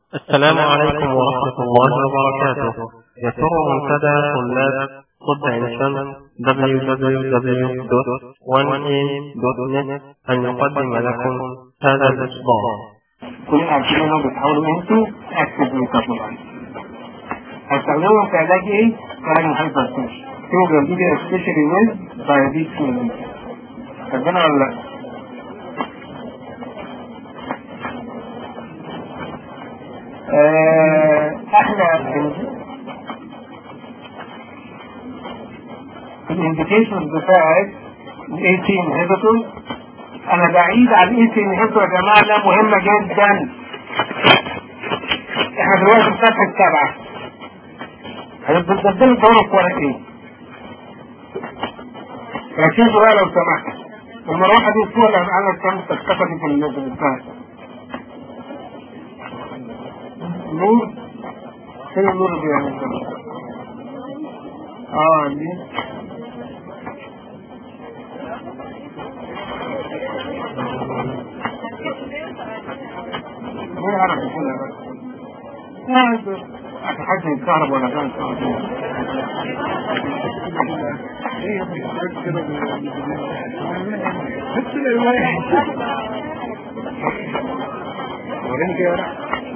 السلام عليكم ورحمة الله وبركاته يسر منتدى طلاب طب عين شمس www.1am.net أن يقدم لكم هذا الإصدار كلنا عارفين انهم بيتحولوا انتو اكتف ميتابولايت هستخدمهم في علاج ايه؟ في علاج الهايبرتنشن توجد دي كده سبيشالي ويز دايابيتس ميليتس خدنا ولا لا؟ آه، احنا الانديكيشنز بتاعت الاي تي انهبيتور انا بعيد عن الاي تي انهبيتور يا جماعه لا مهمه جدا احنا دلوقتي في صفحه سبعه هنبدل الدور في ورق ايه؟ ركزوا بقى لو سمحت المروحه دي الصوره اللي انا كانت اختفت في البتاع نور فين النور اللي بيعمل كده؟ اه دي مين يعرف يقولها بس؟ قاعد حد يتكهرب ولا كان وريني كده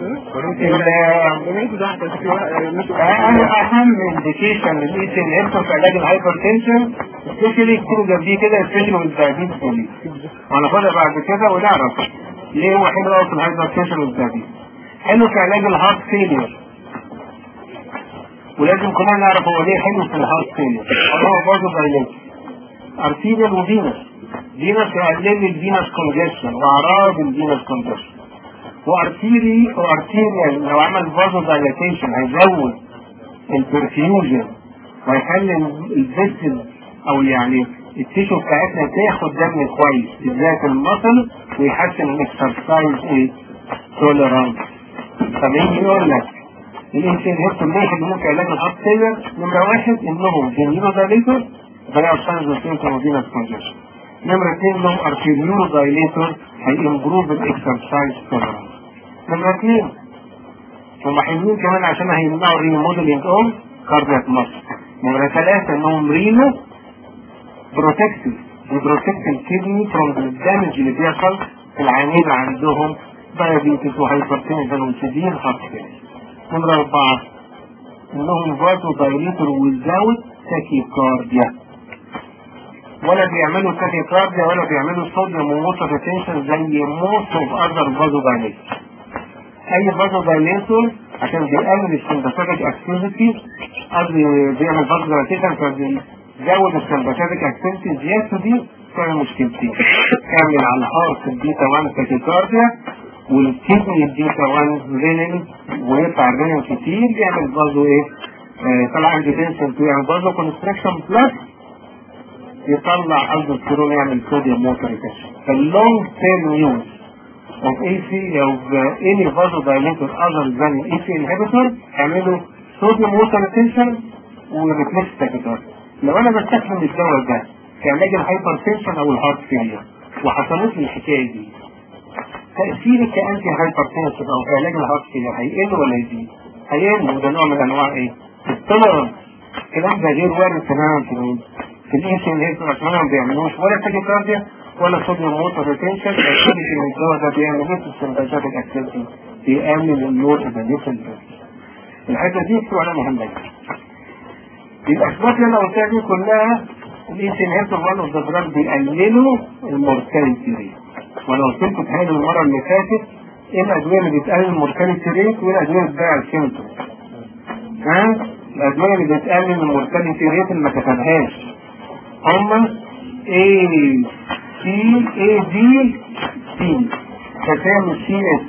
اهم انديكيشن للايث انهبيتور في علاج الهايبرتنشن سبيشالي يكتبوا جنبيه كده سبيشالي والدايابيتس بوليس وهناخدها بعد كده ونعرف ليه هو حلو قوي في الهايبرتنشن والدايابيتس حلو في علاج الهارت فيلير ولازم كلنا نعرف هو ليه حلو في الهارت فيلير هو برضه دايليت ارتيريال وفينس فينس يقلل الفينس كونجكشن واعراض الفينس كونجكشن وارتيري وارتيريال لو عمل فازو دايلاتيشن هيزود البرفيوجن ويخلي الفيسل او يعني التيشو بتاعتنا تاخد دم كويس بالذات المصل ويحسن الاكسرسايز ايه توليرانس فبيجي يقول لك الانسان هيبتو ليه ممكن علاج الهارت فيلر نمرة واحد انهم جنيرو دايليتور بلاقوا ساينز وسيمتوم وفينس كونجكشن نمرة اثنين انهم ارتيريورو دايليتور هيمبروف الاكسرسايز توليرانس نمرة اثنين هم حلوين كمان عشان هيمنعوا الريموديلنج اوف كاردياك ماسل نمرة ثلاثة انهم رينو بروتكتيف بروتكت الكدني فروم الدامج اللي بيحصل في العيانين اللي عندهم دايابيتس وهايبرتنشن وسيفير هارت فيلر نمرة أربعة انهم فازو دايليتور ويزاوت تاكيكارديا ولا بيعملوا تاكيكارديا ولا بيعملوا صوديوم ووتر ريتنشن زي موست اوف اذر فازو دايليتور اي فازو دايليتور عشان بيقلل السمباثيك اكتيفيتي قصدي بيعمل فازو دايليتيشن فبيزود السمباثيك اكتيفيتي زيادته دي تعمل مشكلتين تعمل على الهارت البيتا 1 تاكيكارديا والكدني البيتا 1 رينين ويطلع الرينين كتير يعمل فازو ايه آه طلع عندي تنشن يعمل فازو كونستراكشن بلس يطلع الدوستيرون يعمل صوديوم موتر ريتنشن فاللونج تيرم يوز of AC of uh, any vasodilator other than AC inhibitor يعملوا صوديوم موتر ريتنشن وريفلكس تاكيكارد لو انا بستخدم الدواء ده في علاج الهايبرتنشن او الهارت فيلير وحصلت لي الحكايه دي تأثيري كأنتي هايبرتنشن او في علاج الهارت فيلير هيقل ولا يزيد؟ هيقل وده نوع من انواع ايه؟ التولرنس الكلام ده غير وارد تماما في مين؟ في الانسان اللي هيكون عشان ما بيعملوش ولا تاكيكارديا ولا صوديوم موتر ريتنشن اكتيفيتي من الدواء ده بيعمل ايه في السمباثيك اكتيفيتي؟ بيقلل النور ايفاليوشن الحته دي بتبقى مهمه جدا. الاسباب اللي انا قلتها دي كلها الانسان هيكون وان اوف ذا دراج بيقللوا المورتاليتي ريت وانا قلت لكم تهيألي المره اللي فاتت ايه الادويه اللي بتقلل المورتاليتي ريت وايه الادويه اللي بتضيع السيمتوم ها الادويه اللي بتقلل المورتاليتي ريت اللي ما كتبهاش هما A C A D C كتاب السي اس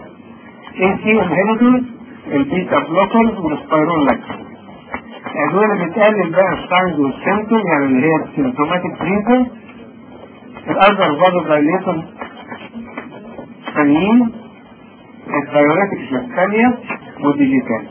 A C انهبيتور البيتا بلوكر والسبايرون لاكتور الادويه اللي بتقلل بقى الساينز والسيمتوم يعني اللي هي السيمتوماتيك تريتمنت الأذر فازو دايليتون ثانيين الدايوريتكس الثانية والديجيتال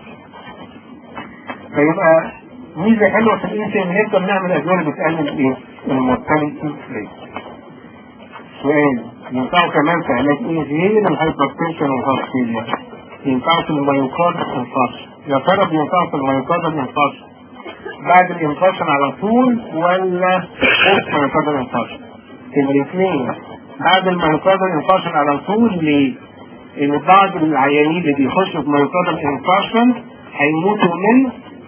فيبقى ميزة حلوة في الانسان نقدر نعمل أدوية بتقلل ايه؟ المورتاليتي ريت سؤال ينفعوا كمان في علاج ايه غير الهايبرتنشن والهارت فيلير ينفعوا في الميوكارد انفاش يا ترى بينفعوا في الميوكارد انفاش بعد الانفاشن على طول ولا فوق ميوكارد انفاش الاثنين بعد الميوكارد انفاشن على طول ليه؟ ان بعض العيانين اللي بيخشوا في ميوكارد انفاشن هيموتوا من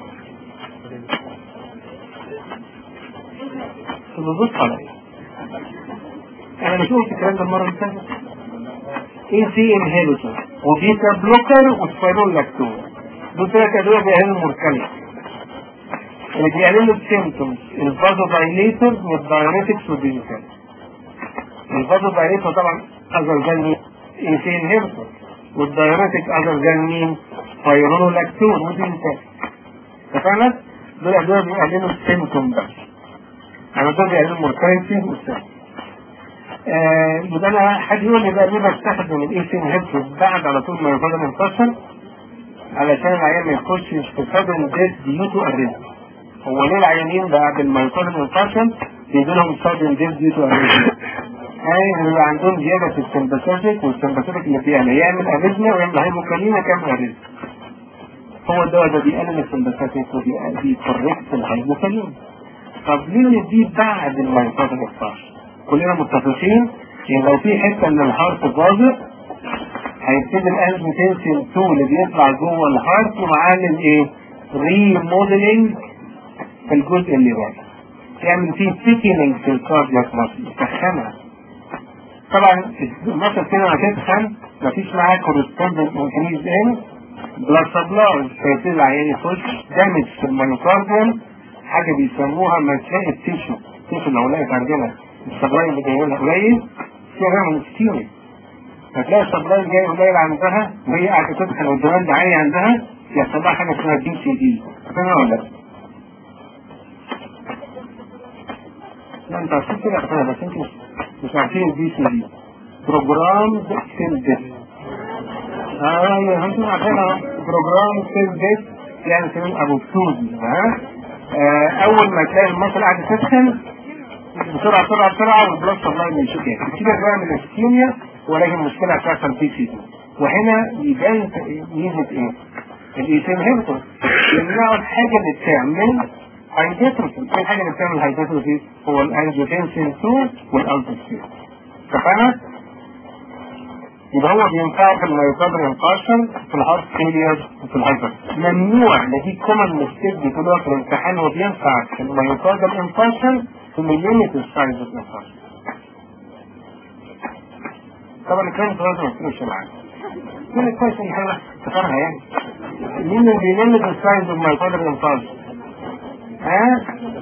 ببص عليا انا مش قلت الكلام ده المره اللي فاتت اي سي انهيبيتور وبيتا بلوكر وسبايرول لاكتون دول ثلاث ادويه بيعملوا المركلة اللي بيعملوا السيمتومز الفازو دايليتور والدايوريتكس والديزيكال الفازو دايليتور طبعا اذر ذان اي سي انهيبيتور والدايوريتك اذر ذان مين سبايرول لاكتون وديزيكال اتفقنا؟ دول ادويه بيعملوا السيمتوم بس انا دول بيعملوا المورتاليتي والسيمتوم آه يبقى انا حد يقول لي بقى ليه بستخدم الاي سي انهبيتور بعد على طول ما يفضل انفصل علشان العيان ما يخشش في سادن ديث ديو تو اريزم هو ليه العيانين بعد ما يفضل انفصل بيجي لهم سادن ديث ديو تو اريزم اي بيبقى عندهم زياده في السمباثيك والسمباثيك اللي بيعمل يعمل اريزما ويعمل هايبوكاليميا كام اريزم هو الدواء ده بيقلل السمباثيك وبيكوركت الهايبوكاليميا طب ليه نديه بعد ما يفضل انفصل كلنا متفقين ان لو في حته من الهارت باظت هيبتدي الانجيوتنسين 2 اللي بيطلع جوه الهارت ومعامل ايه؟ ري موديلنج في الجزء اللي باظ يعمل فيه ثيكنينج في الكاردياك ماسل يسخنها طبعا المصل كده ما تسخن مفيش معاه كورسبوندنت انكريز ان بلاد سبلاي فيبتدي العيان يخش دامج في الميوكارديوم حاجه بيسموها مسائل تيشو تيشو لو لقيت عندنا السبلاي اللي جاي لها قليل فيها من كتير فتلاقي السبلاي جاي قليل عندها وهي قاعده تدخل والدمان عالي عندها يحصل لها حاجه اسمها دي سي دي فاهمة ولا لا؟ لا انت عارفين كده احنا بس انتوا مش عارفين الدي سي دي بروجرام سيل ديس ايوه انتوا عارفينها بروجرام سيل ديس يعني سمين ابو سوزي ها اول ما تلاقي المصل قاعده تسخن بسرعة بسرعة بسرعة والبلس سبلاي من يشوف يعني كده بقى من السكيميا ولكن المشكلة هتحصل في سي دي وهنا يبان ميزة ايه؟ الايثين هيبتون يمنعوا الحاجة اللي بتعمل هايدروفي ايه الحاجة اللي بتعمل هايدروفي هو الانجيوتنسين 2 والالتوستيرون اتفقنا؟ يبقى هو بينفع في الميوكاردر انقاشن في الهارت فيلير وفي الهايبر ممنوع ان دي كومن ميستيك بتقولوها في الامتحان وبينفع في الميوكاردر انقاشن to the limited size of the heart. طبعا الكلام ده لازم يكونش معانا. كل كويس ان احنا افتكرها يعني. مين اللي بيلمد السايز اوف ماي فادر انفاز؟ ها؟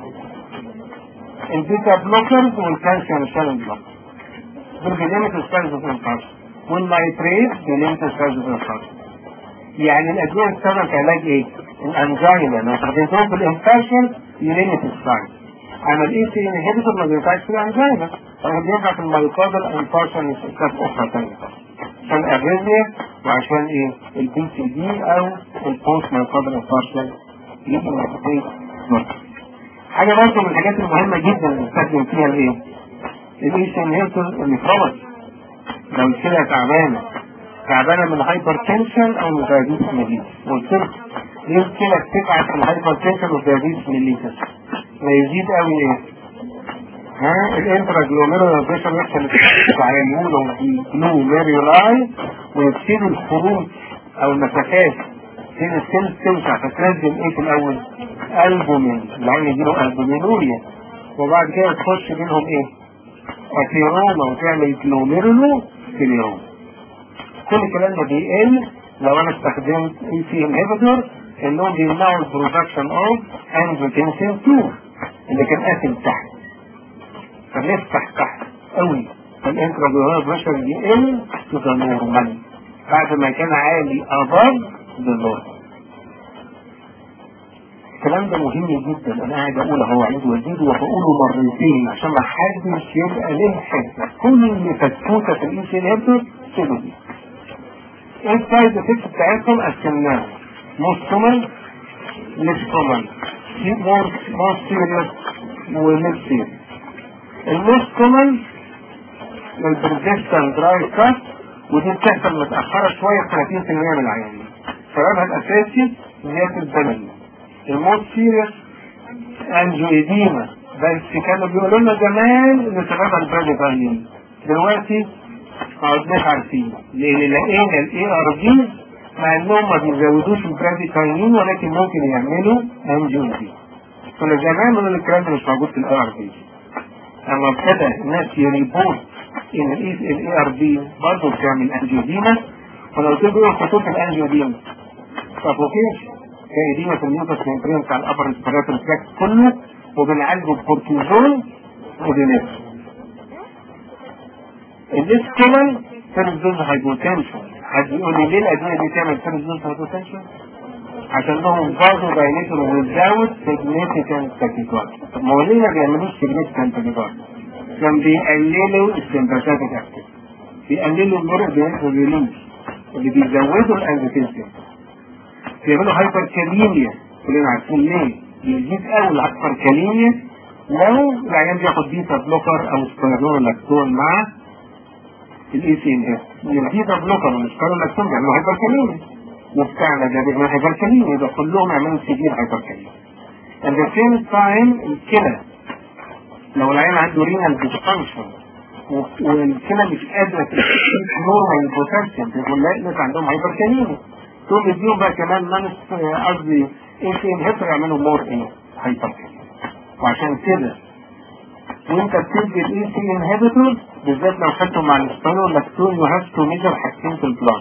البيتا بلوكرز والكالسيوم شانل بلوكر. دول بيلمد السايز اوف انفاز. والنايتريت بيلمد السايز اوف انفاز. يعني الادويه بتستخدم كعلاج ايه؟ الانجينا لو استخدمتهم في الانفاشن يلمد السايز. انا الاي سي انهبيتور ما بينفعش في الانجينا هو بينفع في الميوكاردال انفارشن كانت اخرى ثانيه عشان الاريزميا وعشان ايه البي سي دي او البوست ميوكاردال انفارشن يبقى حاجه برضه من الحاجات المهمه جدا اللي بنستخدم فيها الايه؟ الاي سي انهبيتور المفرمط لو الكلى تعبانه تعبانه من الهايبر تنشن او من دايابيتس ميليتس قلت لك ليه الكلى بتتعب في الهايبر تنشن والدايابيتس ميليتس ويزيد قوي ايه ها الانترا جلوميرولار بريشر يحصل يعملوا جلو ميريولاي ويبتدي الخروج او المسافات بين السيل توسع فتنزل ايه في الاول البومين العين يجيله البومينوريا وبعد كده تخش بينهم ايه اثيروما وتعمل جلوميرولو سيليروما كل الكلام ده بيقل لو انا استخدمت اي سي انهبيتور انهم بيمنعوا البرودكشن اوف انجيوتنسين 2 اللي كان قاتل تحت فنفتح تحت قوي فالانترا جلوميرولار بريشر يقل تو ذا نورمال بعد ما كان عالي اباف ذا نورمال الكلام ده مهم جدا انا قاعد اقول اهو عيد وازيد وبقوله مرتين عشان ما حدش يبقى له حته كل اللي فتفوته في الاي سي انهبيتور سيبوا دي ايه السايد افكتس بتاعتهم قسمناهم most common less common more more serious وليس serious الموست كومن البرزيستنت دراي كات ودي بتحصل متأخرة شوية في 30% من العيانين سببها الأساسي زيادة الدم الموت سيريس أنجويديما بس كانوا بيقولوا لنا زمان إن سببها البراديكاينين دلوقتي ما عدناش عارفين لأن لقينا الإي آر دي مع إنهم ما بيزودوش البراديكاينين ولكن ممكن يعملوا أنجويديما كنا زمان بنقول الكلام ده مش موجود في الإي آر دي اما ابتدى الناس يريبوت ان الاي ار بي برضه بتعمل انجيوديما وانا قلت له ايه خطوط الانجيوديما سافوكيشن كايديما في الميوكس ممبرين بتاع الابر ريسبيراتوري تراكت كله وبنعالجه بكورتيزون ودينيس الاس كمان فيرست دوز هايبوتنشن حد يقول لي ليه الادويه دي تعمل فيرست دوز هايبوتنشن؟ عشان لهم فازو دايليتور ويزاوت سيجنيفيكانت تاكيكارد طب ما هو ليه ما بيعملوش سيجنيفيكانت تاكيكارد؟ كان بيقللوا السمباثاتيك اكتيف بيقللوا النور بيريليز اللي بيزودوا الانزيتيزم بيعملوا هايبر كاليميا كلنا عارفين ليه بيزيد قوي الهايبر كاليميا لو العيان بياخد بيتا بلوكر او سبيرونولاكتون مع الاي سي ان اس البيتا بلوكر والسبيرونولاكتون بيعملوا هايبر كاليميا وبتاعنا ده بيعملوا هايبر كاليميا يبقى كلهم يعملوا سيفير هايبر كاليميا at the same time الكلى لو العيان عنده رينال ديسفانكشن والكلى مش قادرة تستفيد نورمال بوتنشال بيقول لا الناس عندهم هايبر كاليميا تقول اديهم بقى كمان نانس قصدي ايه في انهبتور يعملوا مور ايه هايبر كاليميا وعشان كده وانت بتدي الاي سي انهبيتور بالذات لو خدته مع الاسبانول لاكتون يو هاف تو ميجر حاجتين في البلاد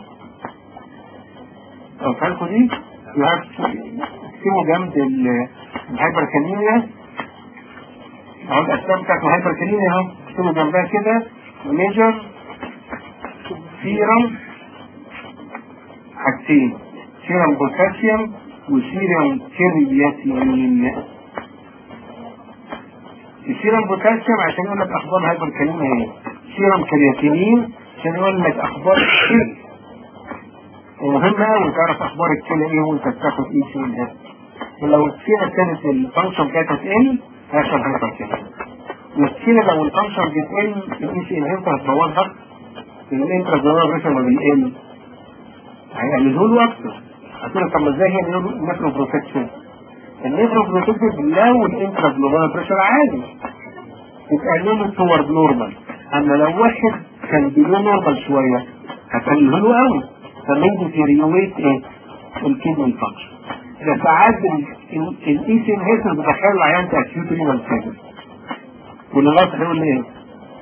لو فهمتوا دي يو هاف تكتبوا جنب الهايبر كاليميا اهو الاسباب بتاعت الهايبر كاليميا اهو تكتبوا جنبها كده ميجر سيرم حاجتين سيرم بوتاسيوم وسيرم كرياتين السيرم بوتاسيوم عشان يقول لك اخبار هايبر كاليميا ايه سيرم كرياتينين عشان يقول لك اخبار الكلى ومهم قوي تعرف اخبار الكلى ايه وانت بتاخد ايه سي ده ولو الكلى كانت الفانكشن بتاعتها تقل هيحصل هايبر كاليميا والكلى لو الفانكشن بتقل الاي سي انهبيتور هتبوظها لان الانترا جلوبال بريشر ما بيقل هيقللوا له اكتر هتقول طب ما ازاي هي نيفرو بروتكشن النيفرو بروتكشن لو الانترا جلوبال بريشر عالي بتقلله تورد نورمال اما لو واحد كان بيلو نورمال شويه هتقلله له قوي فمين ديتيريويت ايه الكيدني فانكشن ده ساعات الاي سي انهيتر بتدخل العيان في اكيوت رينال فيلر واللي ناصح يقول لي ايه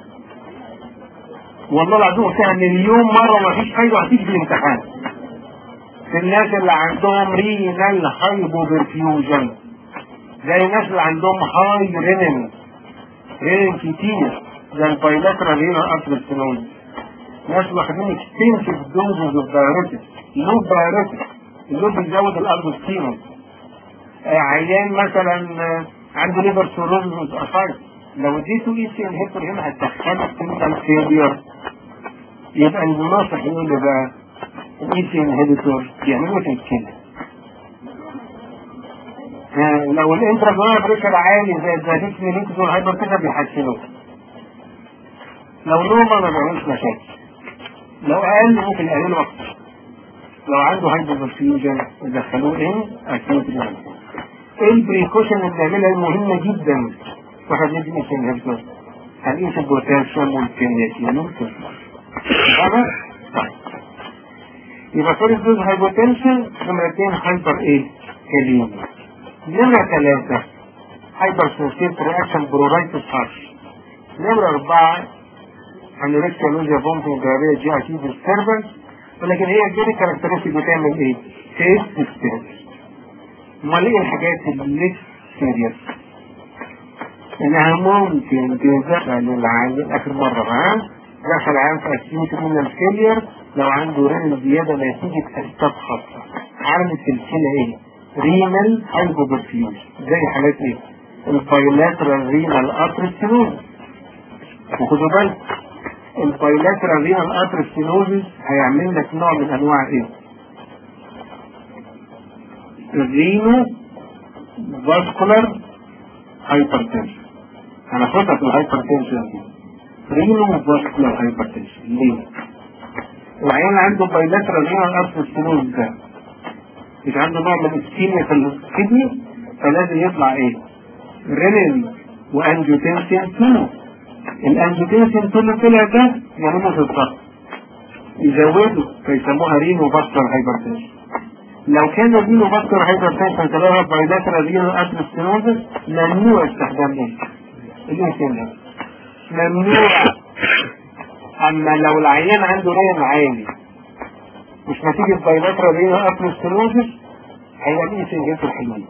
والله العظيم فيها مليون مره ما فيش فايده هتيجي في الامتحان في الناس اللي عندهم رينال هايبو برفيوجن زي الناس اللي عندهم هاي رينين رينين كتير زي البايلاترال رينال ارتريستينوز ناس واخدين اكستنسيف دوزز اوف دايوريتكس لوب دايوريتكس اللوب بيزود الاربستينوز عيان مثلا عنده ليفر سيروزز افايت لو اديته اي سي انهيتور هنا هتدخلك كلينيكال فيلير يبقى الناصح يقول لي بقى الاي سي انهيبيتور بيعملوا في الكلى لو الانترا بريشر عالي زي الزاديك ميليكتور هايبر كده بيحسنوه لو نوما ما بيعملوش مشاكل لو اقل ممكن يقللوا اكتر لو عنده هايبر برفيوجن يدخلوه ايه اكيد ايه البريكوشن اللي بنعملها المهمه جدا واحد ندي اي سي انهيبيتور هنقيس البوتاسيوم والكرياتين والكلام هذا طيب يبقى فيرست دوز هايبوتنشن نمرة اثنين هايبر ايه؟ كاليميا نمرة ثلاثة هايبر سنسيت رياكشن برورايتس هارش نمرة أربعة انوركسيا لوزيا بومبنج دايريا جي اي تي ديستربنس ولكن هي الجيني كاركترستيك بتعمل ايه؟ تيست ديستربنس امال ايه الحاجات اللي سيريس؟ انها ممكن تدخل العيان اخر مرة ها؟ دخل عام في اكيوت رينال فيلير لو عنده رينال زيادة نتيجة اسباب خاصة علامة الكلى ايه؟ رينال هايبوبرفيوز زي حالات ايه؟ البايلاترال رينال اتريستينوز وخدوا بالك البايلاترال رينال اتريستينوز هيعمل لك نوع من انواع ايه؟ الرينو فاسكولار هايبرتنشن هناخدها في الهايبرتنشن دي رينو فاسكولار هايبرتنشن ليه؟ العيان عنده بايلاترال رينال ارثروسكلوز ده مش عنده نوع من الاسكيميا في الكدني فلازم يطلع ايه؟ رينين وانجيوتنسين 2 الانجيوتنسين 2 اللي طلع ده يعملوا في الضغط يزودوا فيسموها رينو باستر هايبرتنشن لو كان الرينو باستر هايبرتنشن سببها بايلاترال رينال ارثروسكلوز ممنوع استخدام ايه؟ الانسولين ده ممنوع اما لو العيان عنده ريم عالي مش نتيجة بايلاترال رينال ارثروسكلوز هيبقى الانسولين في الحلوين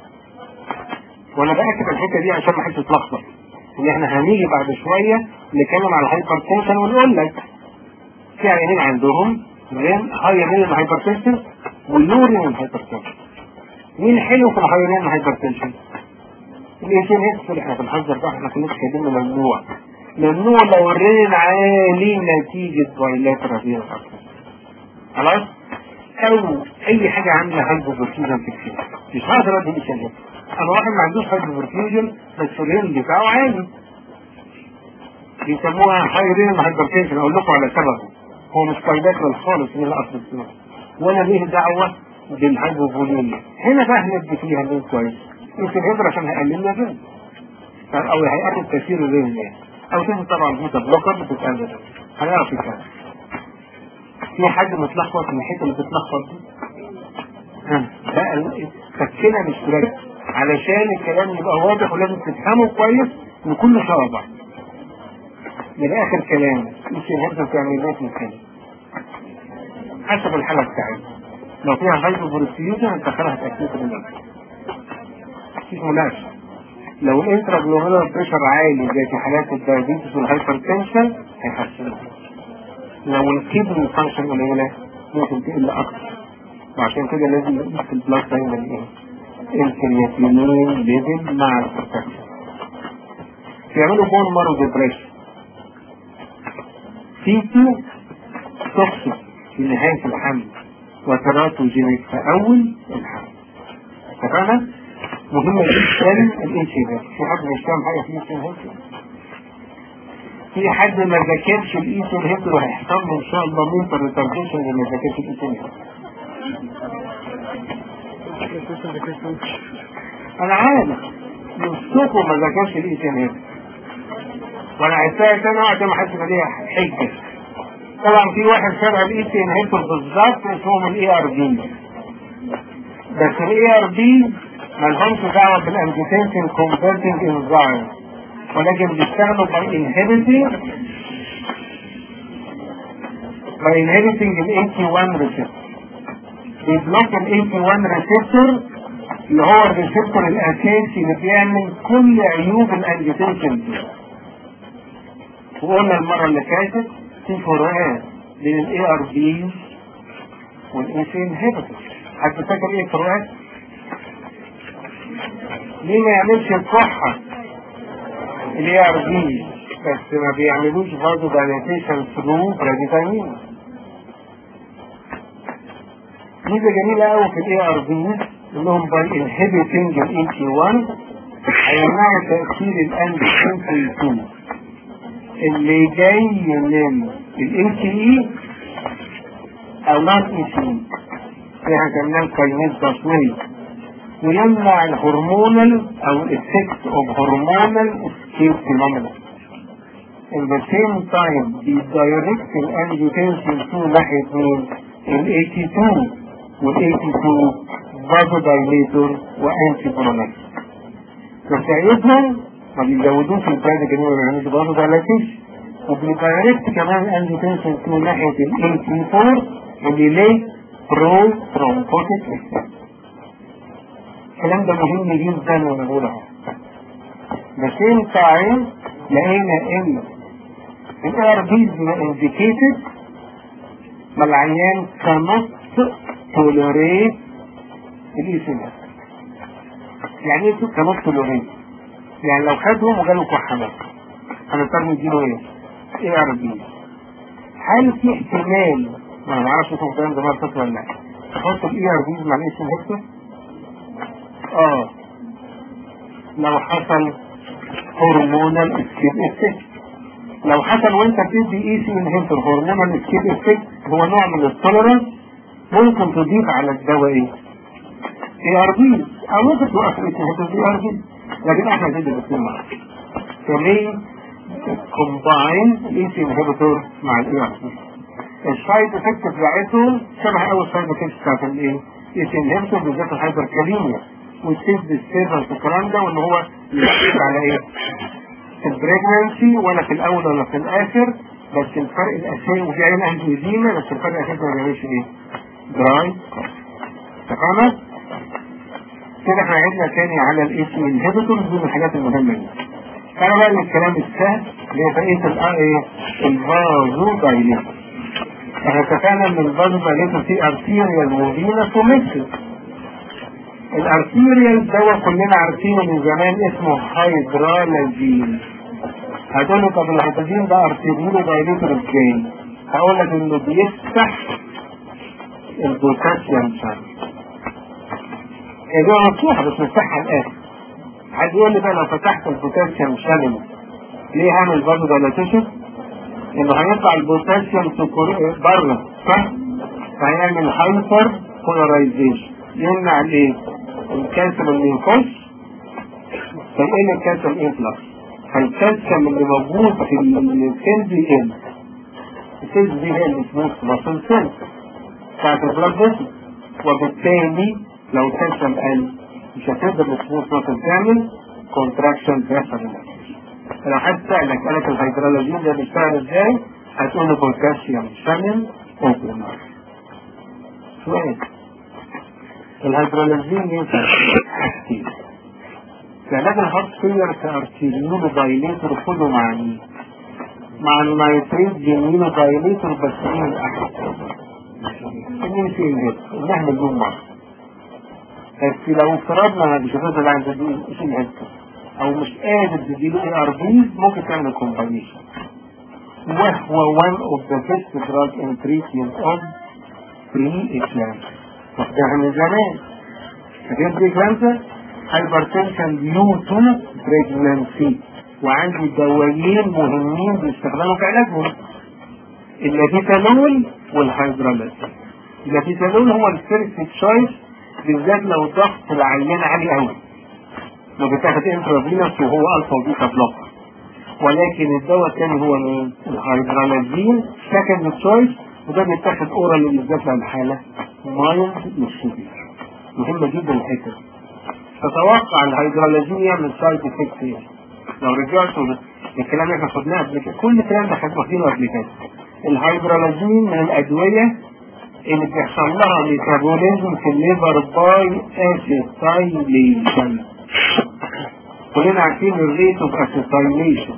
وانا باكد الحته دي عشان ما حدش يتلخبط ان احنا هنيجي بعد شويه نتكلم على الهايبر تنشن ونقول لك في عيانين عندهم رين هاي رين هايبر تنشن واللو رين هايبر تنشن مين حلو في الهاي رين هايبر تنشن؟ الانسان يدخل احنا بنحذر بقى احنا كنا كاتبين ممنوع ممنوع لو الرين عالي نتيجه بايلاترال رين خلاص؟ او اي حاجه عامله هايبوبرفيوجن في الكلى مش هقدر ادي مثال انا واحد ما عندوش هايبوبرفيوجن بس الرين بتاعه عالي بيسموها هاي رين هايبرتنشن اقول لكم على سببه هو مش بايلاترال خالص من الاصل بتاعه ولا ليه دعوه بالهايبوفوليميا هنا بقى هندي فيها مين كويس يمكن هيقدر عشان هيقلل لنا الرين او هيقلل تاثير الرين يعني او تاخد طبعا بيتا بلوكر بتتقلل هنعرف الكلام في حد متلخبط من الحته اللي بتتلخبط دي ها بقى فكنا مش راجع علشان الكلام يبقى واضح ولازم تفهمه كويس وكله شبه بعض من اخر كلام مش الهرزه بتعمل ايه في الكلام حسب الحاله بتاعتها لو فيها هايبوبروتيوجن هتدخلها تاكيد من مفيش مناقشه لو الانترا جلوميرولار بريشر عالي زي في حالات الدايابيتس والهايبرتنشن هيحسنها لو الكدني فانكشن قليله ممكن تقل اكتر وعشان كده لازم نقيس البلاد دايما ايه الكرياتينين ليفل مع البروتكشن يعملوا بون مارو ديبريشن فيتو توكسيك في نهاية الحمل وتراتوجينيك في أول الحمل اتفقنا؟ مهمة جدا الانسيبات في حد مش فاهم حاجة في الانسيبات في حد ما ذاكرش الايسون هيبر وهيحصل له ان شاء الله منتر ريتارديشن اللي ما ذاكرش الايسون هيبر انا عارف نصكم ما ذاكرش الايسون هيبر وانا عدتها سنة وقت ما حدش عليها حجة طبعا في واحد شرح الايسون هيبر بالظبط اسمهم الاي ار بي بس الاي ار بي مالهمش دعوة بالانجيتنشن كونفرتنج انزايم ولكن بيشتغلوا by inhibiting by inhibiting ال AT1 receptor بيبلوك ال AT1 receptor اللي هو الريسبتور الاساسي اللي بيعمل كل عيوب الانجيتنشن دي وقلنا المرة اللي فاتت في فروقات بين الاي ار بي والاي سي انهبيتور حد فاكر ايه الفروقات؟ ليه ما يعملش الكحة الاي ار بي بس ما بيعملوش برضه دايليتيشن ثرو براديتامين ميزه جميله قوي في الاي ار بي انهم باي انهبيتنج الاي تي 1 هيمنعوا تاثير الانتي 2 اللي جاي من الاي تي اي او نون اي تي فيها كمان كاينيز تصوير ويمنع الهرمونال او الافكت اوف هرمونال اسكيب فينومينا in the same time بيدايركت الانجيوتنسين 2 ناحية مين؟ ال 82 وال 82 فازو دايليتور وانتي برونكس بس عيوبهم ما بيزودوش الفايدة جميلة ما يعملوش فازو دايليتيشن وبيدايركت كمان الانجيوتنسين 2 ناحية ال 84 اللي ليه برو ترومبوتيك افكت الكلام ده مهم جدا وانا بقول اهو بس انت عين لقينا ان الار بيز انديكيتد ما العيان كانت تولوريت الايثين يعني ايه كانت تولوريت يعني لو خدهم وجاله كحة هنضطر نديله ايه؟ ايه ار بي هل في احتمال ما انا معرفش اسمه الكلام ده مرة ولا لا تحط الاي ار بيز مع الايثين هيكتور اه لو حصل هرمونال اسكيب افكت لو حصل وانت بتدي اي سي انهبيتور هرمونال اسكيب افكت هو نوع من التولرنس ممكن تضيف على الدواء ايه؟ اي ار بي او ممكن توقف الانهبيتور اي ار بي لكن احنا ندي الاثنين مع بعض فليه كومباين الاي سي انهبيتور مع الاي ار بي السايد افكت بتاعتهم شبه اول سايد افكت بتاعت الايه؟ الاي سي انهبيتور بالذات الهايبر كاليميا والتيست بالسيرفر والكلام ده وان هو يأثر على ايه؟ في البريجننسي ولا في الاول ولا في الاخر بس الفرق الاساسي وفي عين انجيوديما بس الفرق الاساسي ما بيعملش ايه؟ دراي تمام؟ كده احنا عدنا تاني على الاسم انهبيتورز دي من الحاجات المهمه دي. انا بقى الكلام السهل اللي هي بقيه ايه؟ الفازو دايليتور. احنا اتفقنا ان الفازو دايليتور فيه ارتيريال وفينس وميكسل. الارتيريال دواء كلنا عارفينه من زمان اسمه هيدرالازين. هتقول لي طب الهيدروجين ده ارتيريال دايليتور ازاي؟ هقول لك انه بيفتح البوتاسيوم شانل. هي مفتوحة بس مفتاحها الآخر عايز يقول لي بقى لو فتحت البوتاسيوم شانل ليه هعمل برضه دايلاتيشن؟ انه هيطلع البوتاسيوم بره صح؟ فهيعمل هايبر بولاريزيشن يمنع الايه؟ الكالسيوم اللي يخش فيقل الكالسيوم انفلكس فالكالسيوم اللي موجود في السيلز يقل السيلز دي هي اللي اسمها ماسل سيلز بتاعت البلاد فيسل وبالتالي لو الكالسيوم قل مش هتقدر السموث ماسل تعمل كونتراكشن بيحصل لو حد سألك قالك الهيدرولوجين ده بيشتغل ازاي هتقول له بوتاسيوم شامل اوبن سؤال الهيدرولوجين ينفع حاجتين علاج الهارت فيلر كارتيريولو دايليتر خده مع مين؟ مع النيتريت جميلو دايليتر بس مين الأحد؟ مين في الهيد؟ نعمل لهم مرة بس لو افترضنا مش هتقدر عند ايش الهيد او مش قادر تديله اي ار بي ممكن تعمل كومباينيشن وهو one of the best drug in treatment of pre-eclampsia واخدها من زمان فاكر pre-eclampsia hypertension due to pregnancy وعندي دوايين مهمين بيستخدموا في علاجهم اللافيتانول والهيدرالازين اللافيتانول هو الفيرست تشويس بالذات لو ضغط العيان عالي قوي لو بتاخد انترافينوس وهو الفا وبيتا بلوكر ولكن الدواء الثاني هو الهيدرالازين سكند تشويس وده بيتاخد اورال بالذات للحاله مايلد مش سيفير مهمه جدا الحته دي تتوقع الهيدرالازين يعمل سايد افكت ايه؟ لو رجعتوا الكلام اللي خدناه قبل كده كل الكلام ده احنا واخدينه قبل كده الهيدرالازين من الادويه اللي بيحصل لها ميتابوليزم في الليفر باي اسيتايليشن كلنا عارفين الريت اوف اسيتايليشن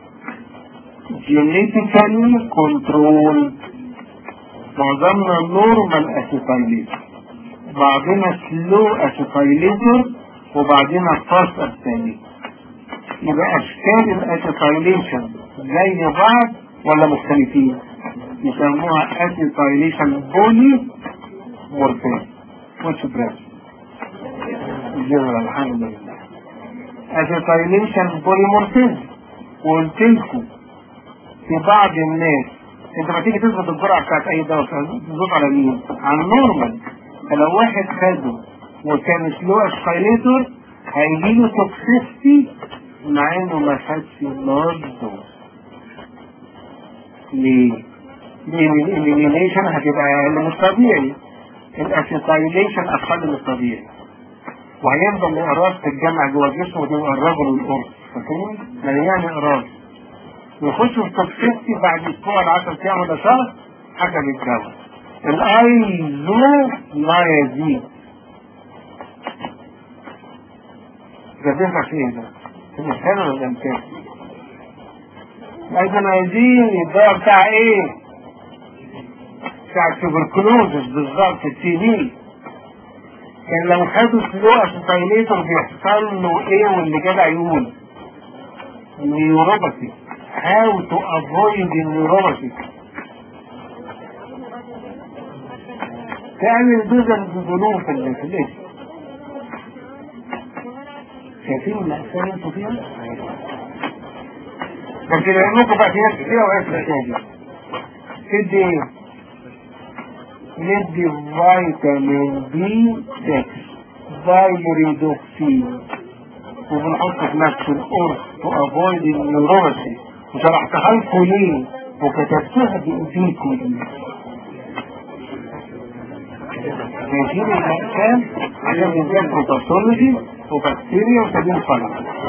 جينيتيكالي كنترول معظمنا نورمال اسيتايليشن بعضنا سلو اسيتايليتر وبعدين فاست اسيتايليتر يبقى اشكال الاسيتايليشن زي بعض ولا مختلفين يسموها اسيتايليشن بولي مورفين وش بريس جنرال الحمد لله اسيتايليشن بولي مورفين وقلت لكم في بعض الناس انت ما تيجي تظبط الجرعه بتاعت اي دواء تظبط على مين؟ على النورمال فلو واحد خده وكان سلو اسكايليتور هيجي له توكسيستي مع انه ما خدش برضه ليه؟ لان الاليمينيشن هتبقى اقل من الطبيعي الاسيتايليشن اقل من الطبيعي وهيفضل الاقراص تتجمع جوه الجسم وتبقى الرجل والقرص فاكرين؟ مليان اقراص يخشوا في توكسيستي بعد اسبوع ل 10 ايام ولا شهر حسب الدواء الايزو لا يزيد ده بيطلع فيه ده مش حلو ولا الامكان الايزونايزين الدواء بتاع ايه بتاع التوبركلوزس بالظبط التي بي كان لو خدوا سلو اسيتايليتر بيحصل له ايه واللي جدع يقول نيوروباثي how to avoid النيوروباثي تعمل جزء الظروف اللي في الاسم شايفين المأساة اللي انتوا فيها؟ بس لأنكم بقى في ناس كتير وعرفت الحكاية دي تدي ايه؟ ندي فيتامين بي 6 بايلوريدوكسين وبنحط في نفس القرص تو افويد النيوروباثي وشرحتها لكم ليه وكتبتها بايديكم ليه شايفين المكان عشان بنجيب بروتوسولوجي وبكتيريا وسبيل فلك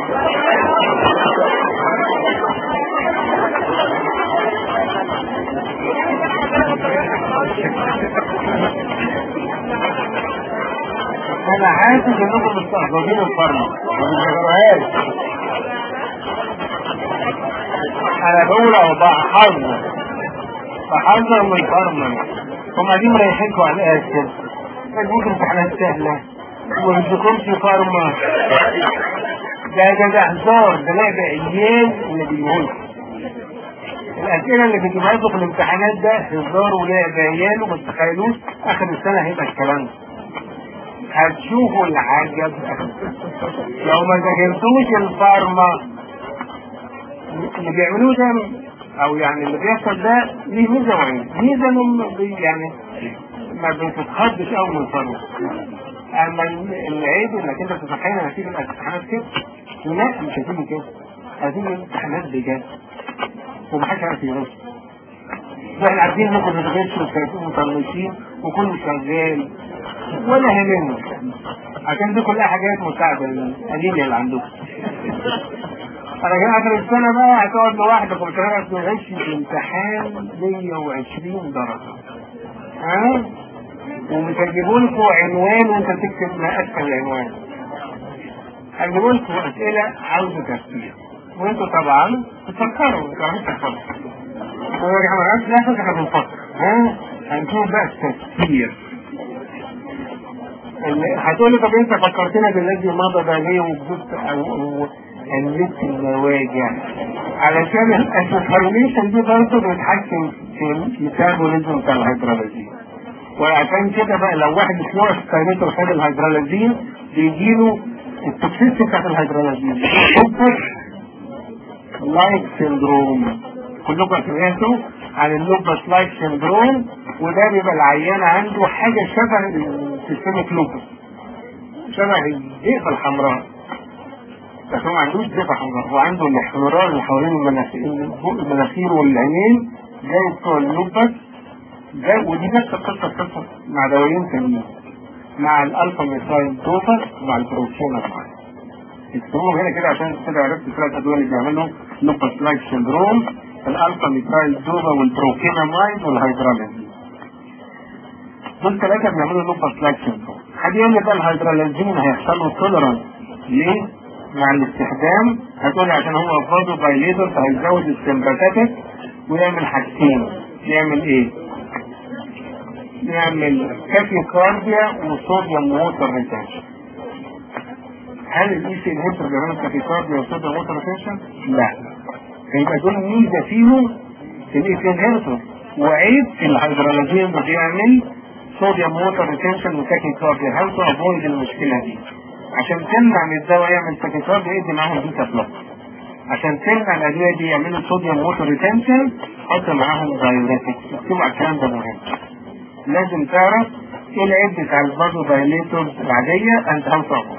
انا حاسس انكم مستحضرين الفرمة ما بتذكروهاش انا بقول اهو بحذر بحذر من الفرمة هم قاعدين مريحينكم على الاخر ممكن امتحانات سهلة وما بتذكرش فارما ده ده ده هزار ده لعب عيال اللي بيقول الأسئلة اللي بتجيبها لكم في الامتحانات ده هزار ولعب عيال وما تتخيلوش آخر السنة هيبقى الكلام ده هتشوفوا العجب لو ما ذاكرتوش الفارما اللي بيعملوه ده او يعني اللي بيحصل ده ليه ميزه وعيب ميزه انهم بي- يعني ما بتتخضش قوي من الفارما اما العيب انك انت تتخيل هتيجي الامتحانات كده لا مش هتيجي كده هتيجي الامتحانات بجد ومحدش عارف يغش واحنا عارفين انكم بتغشوا وشايفين مطنشين وكله شغال ولا همنا عشان دي كلها حاجات مساعدة القليلة اللي عندكم انا جاي اخر السنة بقى هتقعد لوحدك ومش هتعرف تغش في الامتحان 120 درجة ها ومش هيجيبوا لكم عنوان وانت تكتب ما اسهل العنوان هيجيبوا لكم اسئلة عاوزة تفكير وانتوا طبعا تفكروا يعني تفكروا ويا جماعة لا احنا بنفكر ها هنشوف بقى التفكير اللي- هتقولي طب انت فكرتنا بالذي مضى ده ليه وجبت او قلبت المواجع علشان الاسوفارميشن دي برضه بتتحكم في الميتابوليزم بتاع الهيدروليزين وعشان كده بقى لو واحد مش ناقص كاينته خد الهيدروليزين بيجيله التوكسيسيتي بتاعت الهيدروليزين لايك سندروم كلكم سمعتوا عن اللوبس لايك سندروم وده بيبقى العيان عنده حاجه شبه السيستميك لوبس شبه الدقه الحمراء بس هو ما عندوش دقه حمراء هو عنده الاحمرار اللي حوالين المناخير المناخير والعينين زي بتوع اللوبس ده ودي نفس القصه قصه مع دوايين تانيين مع الالفا ميثايل دوبر ومع البروتينات معاه يكتبوهم هنا كده عشان كده عرفت ثلاث ادويه اللي بيعملوا لوبس لايك سندروم الالفا ميثايل دوبا والبروكينامايد والهيدرالازين دول ثلاثه بيعملوا لوبس لايك سندروم حد يقول لي بقى الهيدرالازين هيحصل له تولرانس ليه؟ مع الاستخدام هتقولي عشان هو فازو بايليتر فهيزود السمباتيك ويعمل حاجتين يعمل ايه؟ يعمل كافي كارديا وصوديوم ووتر ريتنشن هل الاي سي انهبيتور بيعملوا كافيكارديا وصوديوم ووتر ريتنشن؟ لا فيبقى دول ميزه فيهم في الاي سي انهبيتور وعيب في الهيدرولوجين ده بيعمل صوديوم ووتر ريتنشن وتاكيكارديا هل تو افويد المشكله دي عشان تمنع من الدواء يعمل تاكيكارديا ادي معاهم بيتا بلوك عشان تمنع الادويه دي يعملوا صوديوم ووتر ريتنشن حط معاهم دايوريتكس اكتبوا على الكلام ده مهم لازم تعرف ايه العيب بتاع البازو دايليتورز العاديه انت هاو تعرف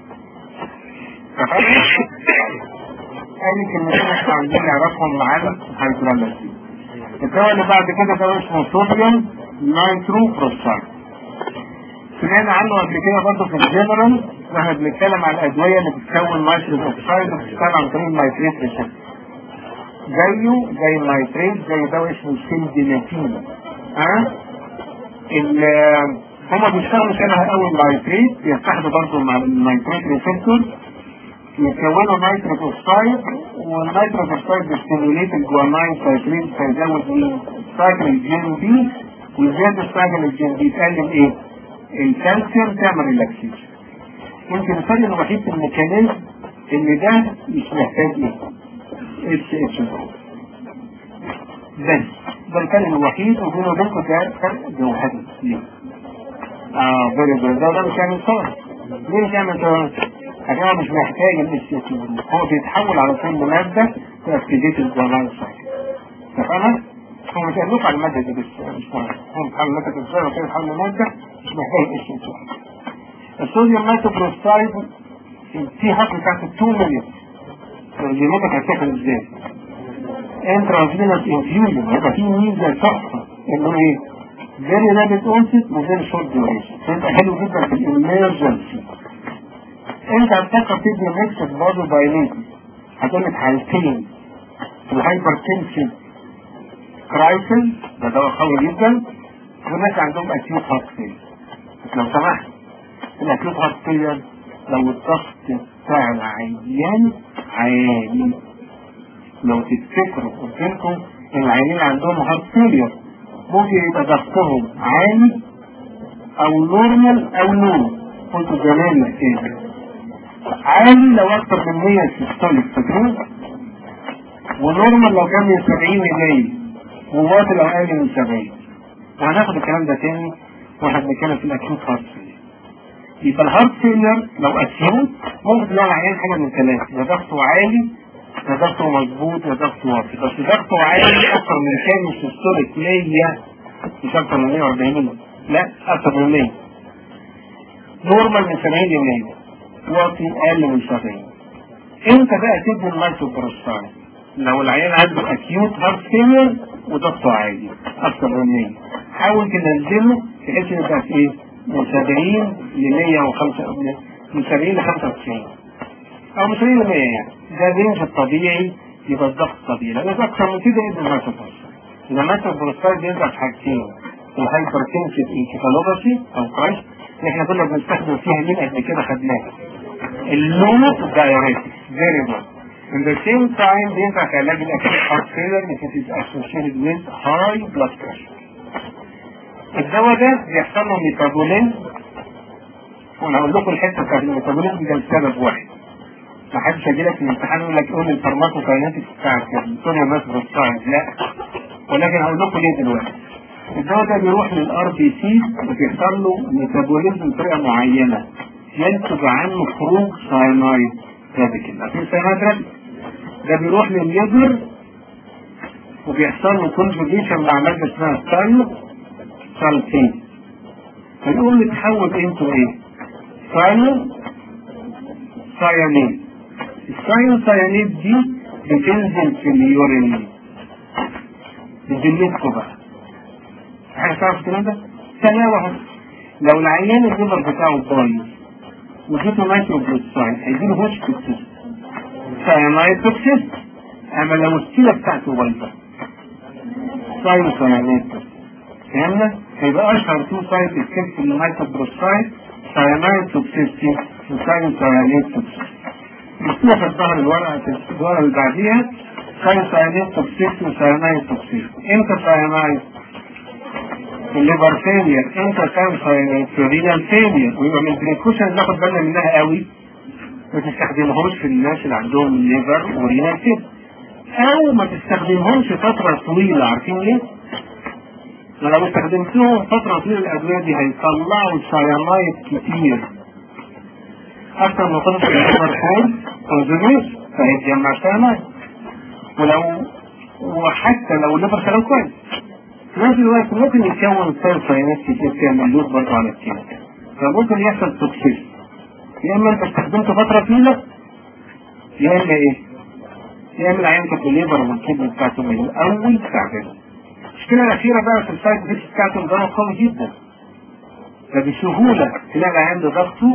قال كلمتين احنا عايزين نعرفهم معانا هيدرولوجي الدواء اللي بعد كده ده اسمه صوديوم نايترو بروستات سمعنا عنه قبل كده برضه في الجنرال واحنا بنتكلم عن الادويه اللي بتكون نيتروس اوكسايد وبتشتغل عن طريق النيتريت ريسبتور زيه زي النيتريت زي دواء اسمه سيلديناتين ها ال- هما بيشتغلوا شبه قوي النيتريت بيتحدوا برضه مع النيتريت ريسبتور يكونوا نيتروس اوكسايد والنيتروس اوكسايد بيستيموليت الجواناين سايكلين فيزود مين؟ سايكل الجين بي وزيادة سايكل الجين بي تقلل ايه؟ الكالسيوم تعمل ريلاكسيشن يمكن الفرق الوحيد في الميكانيزم ان ده مش محتاج ايه؟ اتش اتش بس ده الفرق الوحيد وبينه وبينكم ده فرق جوهري ليه؟ اه فيري جود ده ده مش هيعمل صار ليه مش هيعمل صار؟ عشان هو مش محتاج الاتش اتش هو بيتحول على طول مناسبة في اكتيفيت الجواناين سايكل تفهمها؟ هم بيسألوك على المادة دي بس مش مهم هم بيتحمل المادة ازاي وكيف بيتحمل المادة مش محتاج اسم سؤال الصوديوم نايتروبروستايد في حق بتاعت 2 مليون جيناتك هتاخد ازاي انترافينوس انفيوجن هيبقى في ميزة تحفة انه ايه فيري رابid اونست وفيري شورت ديوريشن فيبقى حلو جدا في الامرجنسي انت هتفكر تدي ميكس برضه بايليتي هتقول لك حالتين الهايبر تنشن كرايسل ده دواء قوي جدا والناس عندهم اكيوت هارت فيل لو سمحت الاكيوت هارت فيل لو الضغط بتاع العيان عالي لو تفتكروا قلت لكم ان العيانين عندهم هارت فيلير ممكن يبقى ضغطهم عالي او نورمال او لو قلت زمان الكلمه عالي لو اكتر من 100 سيستوليك فاكرين ونورمال لو كان من 70 ل 100 وواصل لو اقل من 70 وهناخد الكلام ده تاني واحنا بنتكلم في الاكيوت هارت فيلير يبقى الهارت فيلير لو اكيوت ممكن تلاقي العيان حاجه من ثلاثه يا ضغطه عالي يا ضغطه مظبوط يا ضغطه واطي بس ضغطه عالي اكتر من كام سيستوليك 100 مش اكتر من 140 لا اكتر من 100 نورمال من 70 ل 100 واطي اقل من 70 انت بقى تدي المايتوبروستاين لو العيان عنده اكيوت هارت فيلير وضغطه عالي اكتر من 100 حاول تنزله بحيث يبقى في ايه من 70 ل 105 من 70 ل 95 او من 70 ل 100 يعني ده الرينج الطبيعي يبقى الضغط طبيعي لان اذا اكثر من كده يبقى المايتوبروستاين اذا المايتوبروستاين بينفع في حاجتين الهايبرتنسيف انكفالوباثي او كرايش اللي احنا كنا بنستخدم فيها مين قبل كده خدناها اللونس دايوريتكس فيري جود In the same time بينفع في علاج الاكيد heart failure if it is associated with high blood pressure. الدواء ده بيحصل له ميتابولين وانا هقول لكم الحته بتاعت الميتابولين ده لسبب واحد. ما حدش هيجي لك في الامتحان يقول لك قول الفارماكوكاينetics بتاعت الدكتور ناس بالساينس لا ولكن هقول لكم ليه دلوقتي. الدواء ده بيروح للار بي سي وبيحصل له ميتابوليزم بطريقه معينه ينتج عنه خروج ساينايد راديكال عارفين ساينايد راديكال ده بيروح للليفر وبيحصل له كونجوجيشن مع ماده اسمها سايو سالفين فيقوم يتحول انتو ايه؟ سايو سايانيد السايو سايانيد دي بتنزل في اليورين بتجلدكم بقى حاجه تعرف الكلام ده؟ ثانيه واحده لو العيان الليفر بتاعه بايظ وجيته مايكرو بروتساين هيجيله هوش توكسيس ساينايد توكسيس اما لو السيله بتاعته بايظه ساينو ساينايد فهمنا؟ هيبقى اشهر تو سايت افكت في المايكرو بروتساين ساينايد توكسيستي وساينو ساينايد توكسيس السيله في الظهر الورقه في الورقه اللي بعديها ساينو ساينايد توكسيستي وساينايد توكسيس امتى ساينايد؟ الليفر فيلير امتى كان رينال فيلير ويبقى من البريكوشن ناخد بالنا منها قوي ما تستخدمهمش في الناس اللي عندهم ليفر ورينال فيلير او ما تستخدمهمش فترة طويلة عارفين ليه؟ ما لو استخدمتهم فترة طويلة الأدوية دي هيطلعوا سايانايد كتير أكتر ما طلب الليفر فول كونزوميشن فهيتجمع سايانايد ولو وحتى لو الليفر شغال كويس في نفس الوقت ممكن يتكون ساينات كتير تعمل لود برضه على الكلى فممكن يحصل توكسيس يا اما انت استخدمته فتره طويله يا اما ايه؟ يا اما العيان كانت الليفر والكبد بتاعته من الاول تعبانه المشكله الاخيره بقى في السايد افكتس بتاعته ده قوي جدا فبسهوله تلاقي العيان ده ضغطه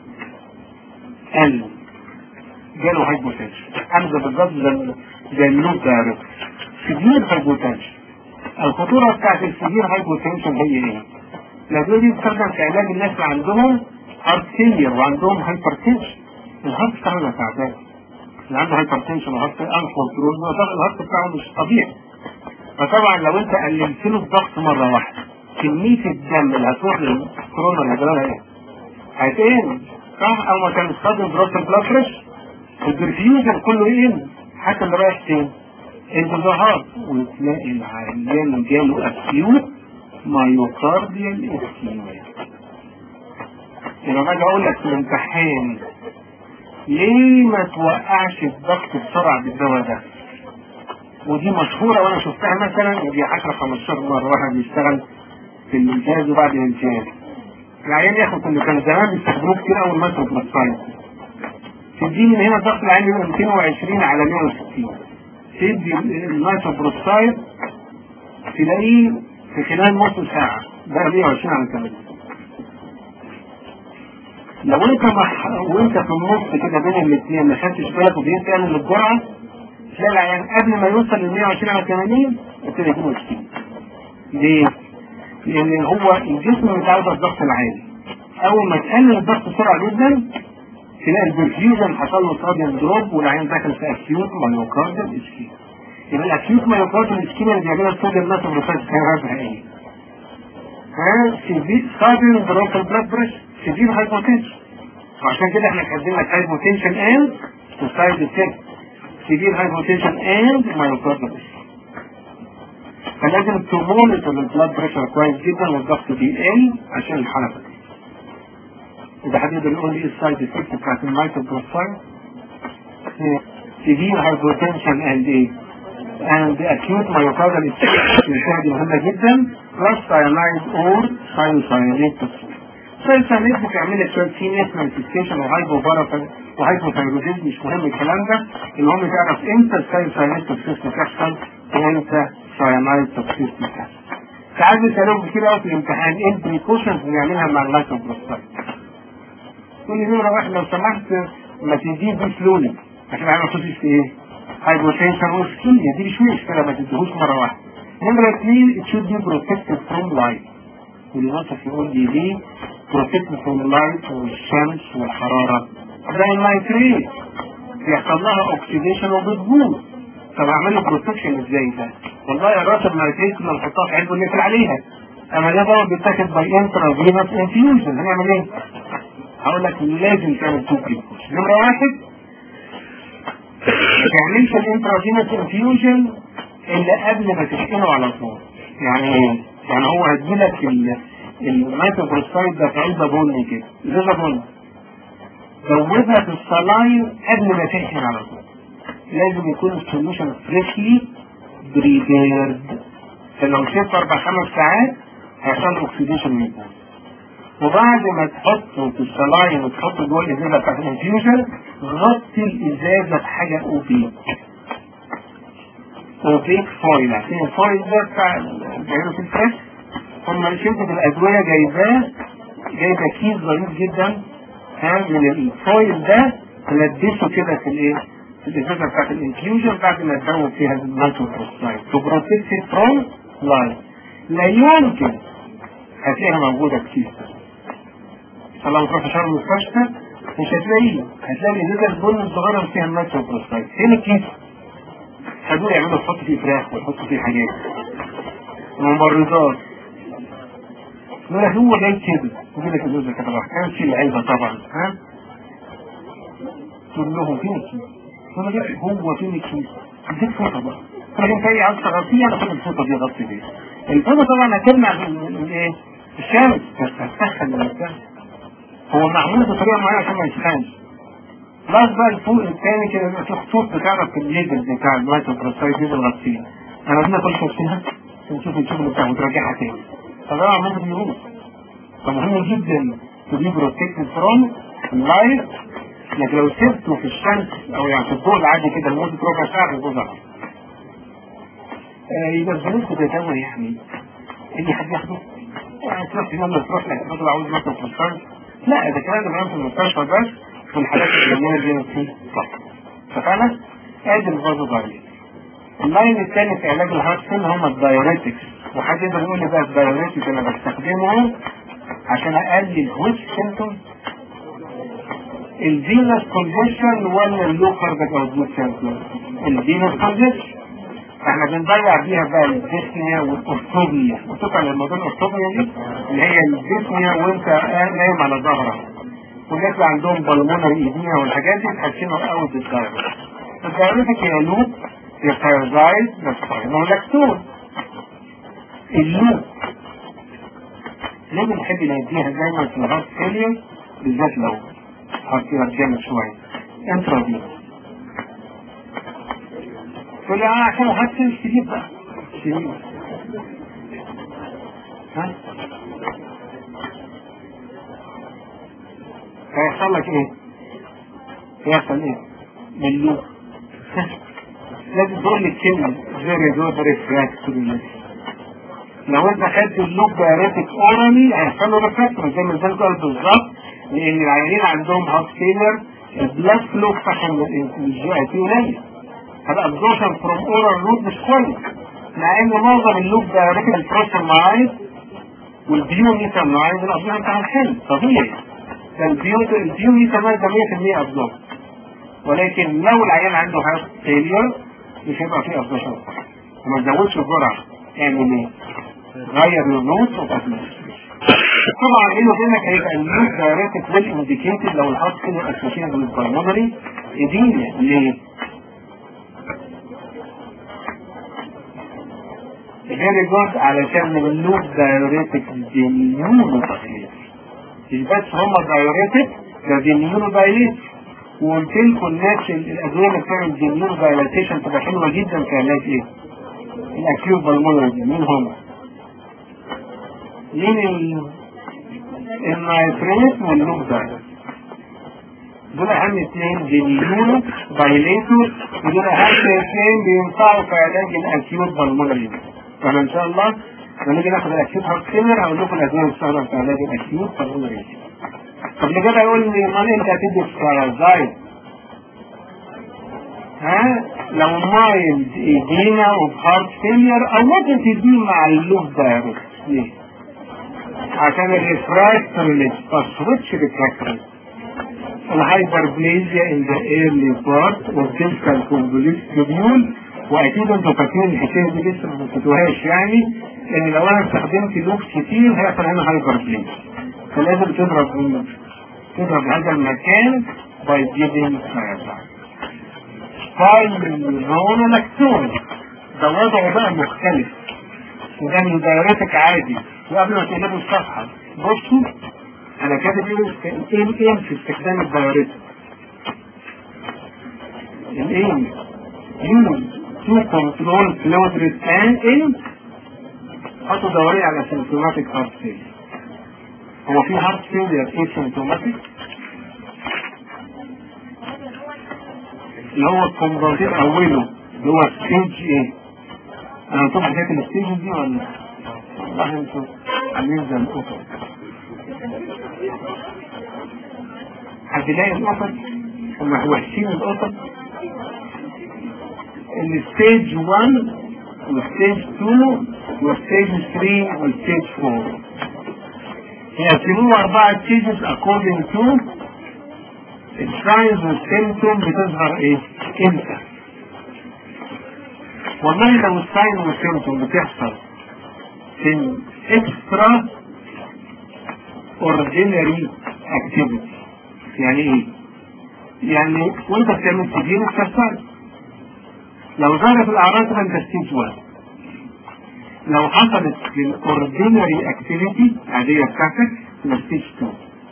قل جاله هايبوتنشن عامله بالظبط زي زي اللوب دايركت سيفير هايبوتنشن الخطورة بتاعت السيفير هايبوتنشن هي ايه؟ الأدوية دي بتستخدم في علاج الناس اللي عندهم هارت فيلير وعندهم هايبرتنشن الهارت بتاعه تعبان اللي عنده هايبرتنشن وهارت انكونترول الهارت بتاعه مش طبيعي فطبعا لو انت قللت له الضغط مرة واحدة كمية الدم اللي هتروح للكورونا اللي جرالها ايه؟ هيتقل صح؟ أول ما كان يستخدم دروس البلاد بريشر البرفيوجن كله يقل حتى اللي رايح فين؟ انتظاهات وتلاقي العيان جاله اكيوت مايوكارديال اسكيميا لما اجي اقول لك في الامتحان ليه ما توقعش الضغط بسرعه بالدواء ده؟ ودي مشهوره وانا شفتها مثلا ودي 10 15 مره واحد بيشتغل في الامتياز وبعد الامتياز العيان ياخد اللي كان زمان بيستخدموه كتير قوي المايكرو بلاسايد تدي من هنا الضغط العالي يبقى 220 على 160 تدي المايكرو بلاسايد تلاقيه في خلال نص ساعة بقى 120 على 80 لو انت مح... وانت في النص كده بين الاثنين ما خدتش بالك وبقيت تعمل الجرعة تلاقي العيان قبل ما يوصل لل 120 على 80 ابتدى يكون مشكلة ليه؟ لأن هو الجسم متعود على الضغط العالي أول ما تقلل الضغط بسرعة جدا تلاقي البرفيوجن حصل له صادم دروب والعين دخل في اكيوت مايوكاردال اسكيميا يبقى الاكيوت مايوكاردال اسكيميا اللي بيعملها الصوديوم ناتو بروفايت كان ايه؟ ها سيفير صادم دروب في البلاد بريشر سيفير هايبوتنشن وعشان كده احنا كاتبين لك هايبوتنشن اند سوسايد افكت سيفير هايبوتنشن اند مايوكاردال فلازم تمونيتور البلاد بريشر كويس جدا والضغط بيقل عشان الحركه دي إذا حد يقدر يقول لي إيه السايد إفكت بتاعت المايكرو بروفايل؟ سيفير هايبوتنشن أند إيه؟ أند أكيوت مايوكاردال إنسان مهمة جدا بلس ساينايد أور ساينوساينيت ساينوساينيت بتعمل لك شوية سينيس مانيفستيشن وهايبو بارافل وهايبوثايروديزم مش مهم الكلام ده المهم تعرف امتى الساينوساينيت توكسيستي تحصل وامتى ساينايد توكسيستي تحصل ساعات بيسألوك كتير قوي في الامتحان ايه البريكوشنز اللي بنعملها مع المايكرو بروفايل؟ تقول لي نمرة واحد لو سمحت ما تديه دي سلولي عشان انا ما في ايه؟ هايبوتنشن وسكيميا دي مش مشكلة ما تديهوش مرة واحدة. نمرة اثنين it should be protected from light. واللي نصف يقول لي ليه protected from light والشمس والحرارة. ده النايتريت بيحصل لها اوكسيديشن وبتبوظ. طب اعمل له بروتكشن ازاي ده؟ والله الراس النايتريت كنا نحطها في علبة ونقفل عليها. اما ده بقى بيتاخد باي انترا فينوس انفيوجن هنعمل ايه؟ هقول لك لازم تعمل تو بريكوشن نمرة واحد ما تعملش الانترافينوس انفيوجن الا قبل ما تشحنه على طول يعني ايه؟ يعني هو هيديلك الميتوبروستايد ده في علبة بني كده ازازة بني زودها في الصلاين قبل ما تشحن على طول لازم يكون السوليوشن فريشلي بريبيرد فلو سبت اربع خمس ساعات هيحصل اوكسيديشن من البول وبعد ما تحطه في الصلاين وتحطه جوه الازازه بتاعت الانفيوجن غطي الازازه بحاجه اوبيك اوبيك فويل عشان الفويل ده بتاع بيعملوا في الفريش هم شركه الادويه جايباه جايبه كيس ظريف جدا ها من الفويل ده تلبسه كده في الايه؟ في الازازه بتاعت الانفيوجن بعد ما تدوب فيها النيتروبروستايد تو بروتكت فروم لاين لا يمكن هتلاقيها موجوده كتير فلو تروح شرم المستشفى مش هتلاقيه هتلاقي الازازه البن الصغيره اللي فيها النيتروبروستايد فين الكيس؟ خدوه يعملوا يحطوا فيه فراخ ويحطوا فيه حاجات ممرضات يقول لك هو جاي كده يقول لك الازازه كده راح كان في العلبه طبعا ها تقول لهم فين الكيس؟ يقول لك هو فين الكيس؟ اديك فوطه بقى لكن في عاوز تغطيه انا خد الفوطه دي غطي بيها الفوطه طبعا هتمنع الايه؟ الشمس بس هتسخن الانسان هو معمول بطريقه معينه عشان ما يسخنش بلس بقى الفوق الثاني كده بيبقى في خطوط بتعرف الليبل بتاع الميتوبروستايد دي بنغطيها انا بدنا كل شايفينها نشوف الشغل بتاعه وتراجعها تاني طبعا ممكن يروح فمهم جدا to be protected from light لكن لو سبته في الشمس او يعني في الضوء العادي كده لمده ربع ساعه بيبوظ على آه يبقى الظروف تتداول يعني اي حد ياخده يعني تروح في يوم تروح لك تقول عاوز مثلا في الشمس لا ده كلام ده في المستشفى بس في الحالات اللي دي فيه فقط ففعلا ادي الفازو دايليت اللاين الثاني في علاج الهارتفيل هم الدايوريتكس وحد يقدر يقول لي بقى الدايوريتكس انا بستخدمه عشان اقلل ويش سيمتوم الفينس كونجيشن ولا اللو كاربك او الجود سيمتوم الفينس كونجيشن احنا بنضيع بيها بقى الديسنيا والاورثوبيا وتقع الموضوع الاورثوبيا دي اللي هي الديسنيا وانت نايم على ظهرك والناس اللي عندهم بالمونري ايدينا والحاجات دي تحسنوا قوي بالدايركت الدايركت هي لوب يا ثايرويد يا لاكتون اللوب ليه بنحب نديها دايما في الهارت فيلير بالذات لو هارت فيلير جامد شويه انترافينوس تقول لي اه عشان هات سن شديد بقى شديد ها هيحصل لك ايه؟ هيحصل ايه؟ ملوك لازم تقول لي الكلمة فيري جود ريفراكتوري لو انت خدت اللوب دايرتك اورالي هيحصل له ريفراكتوري زي ما زي قال بالظبط لان العيانين عندهم هارت فيلر البلاد فلو بتاعهم الجي اي تي قليل فالابزورشن فروم اورال روت مش كويس مع ان معظم اللوب دايرتك البروسر معايز والبيو ميتر معايز الابزورشن بتاعهم حلو طبيعي ده البيو البيو ميتر ده 100% ابزورشن ولكن لو العيان عنده هارت فيلير مش هيبقى فيه ابزورشن وما تزودش الجرعه اعمل ايه؟ غير النوت وتطلع طبعا بينه وبينك هيبقى النوت دايركت ويل انديكيتد لو الهارت فيلير اسوشيتد بالبلمونري اديميا ليه؟ فيري جود علشان النوت دايوريتك دينيونو تخليص مش بس هما دايوريتك ده دينيونو دايليت وقلت لكم الناس الادويه اللي بتعمل دينيونو دايلاتيشن تبقى حلوه جدا في علاج ايه؟ الاكيوت بالمونري مين هم؟ مين ال النايتريت واللوب دايلات دول اهم اثنين دينيونو دايليتور ودول اهم اثنين بينفعوا في علاج الاكيوت بالمونري فانا ان شاء الله لما نيجي ناخد الاكيوت هارت فيلر هقول لكم الادويه اللي بتستخدم في علاج الاكيوت بالمونري طب اللي كده يقول لي امال انت هتدي ستارازايد ها لو مايلد ايدينا وهارت فيلير او ممكن تديه مع اللوب دايركت ليه؟ عشان الريفراكتوري فسويتش ريفراكتوري الهايبربليزيا ان ذا ايرلي بارت والتلكال كونفوليت تبيول واكيد انتوا فاكرين الحكايه دي لسه ما نسيتوهاش يعني ان لو انا استخدمت لوب كتير هيحصل هنا هايبربليزيا فلازم تضرب من تضرب هذا المكان باي جيفينج فايلونولاكتون ده وضعه بقى مختلف وده من دايرتك عادي وقبل ما تقلبوا الصفحه بصوا انا كاتب ايه الايم في استخدام الدايرتك الايم يوز تو كنترول فلويد ريتانج حطوا دورية على سيمتوماتيك هارت فيلير هو في هارت فيلير ايه سيمتوماتيك اللي هو الكومبراتيف اوله اللي هو ستيج ايه انا طبعا حكايه الستيج دي ولا والله انتوا عاملين زي القطط هتلاقي القطط هم وحشين القطط الستيج 1 والستيج 2 والستيج 3 والستيج 4 يقسموه أربعة ستيجز according to الساينز والسيمتوم بتظهر ايه؟ امتى؟ والله لو الساين والسيمتوم بتحصل في الاكسترا اوردينري اكتيفيتي يعني ايه؟ يعني وانت بتعمل تدين اكسرسايز لو ظهرت الاعراض تبقى انت ستيج 1 لو حصلت في الاوردينري اكتيفيتي عادية بتاعتك يبقى ستيج 2